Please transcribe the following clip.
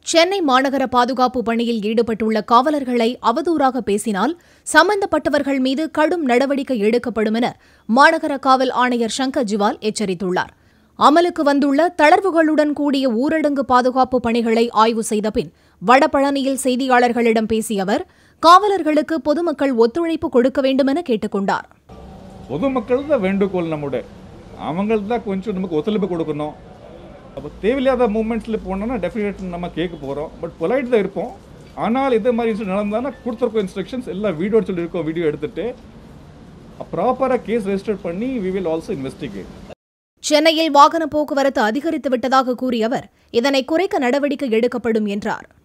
சென்னை மாநகர பாதுகாப்பு பணியில் ஈடுபட்டுள்ள காவலர்களை அவதூறாக பேசினால் சம்பந்தப்பட்டவர்கள் மீது கடும் நடவடிக்கை எடுக்கப்படும் என மாநகர காவல் ஆணையர் சங்கர் ஜிவால் எச்சரித்துள்ளார் அமலுக்கு வந்துள்ள தளர்வுகளுடன் கூடிய ஊரடங்கு பாதுகாப்பு பணிகளை ஆய்வு செய்த பின் வடபழனியில் செய்தியாளர்களிடம் பேசிய அவர் காவலர்களுக்கு பொதுமக்கள் ஒத்துழைப்பு கொடுக்க வேண்டுமென கேட்டுக் கொண்டார் பொதுமக்கள் தான் வேண்டுகோள் நம்முடைய அவங்களுக்கு தான் கொஞ்சம் நமக்கு ஒத்துழைப்பு கொடுக்கணும் அப்போ தேவையில்லாத மூமெண்ட்ஸில் போனோம்னா டெஃபினெட் நம்ம கேட்க போகிறோம் பட் பொலைட் தான் இருப்போம் ஆனால் இதே மாதிரி இன்சிடென்ட் நடந்தானா கொடுத்துருக்கோம் இன்ஸ்ட்ரக்ஷன்ஸ் எல்லாம் வீடியோ சொல்லியிருக்கோம் வீடியோ எடுத்துட்டு ப்ராப்பராக கேஸ் ரெஜிஸ்டர் பண்ணி வி வில் ஆல்சோ இன்வெஸ்டிகேட் சென்னையில் வாகன போக்குவரத்து அதிகரித்து விட்டதாக கூறிய அவர் இதனை குறைக்க நடவடிக்கை எடுக்கப்படும் என்றார்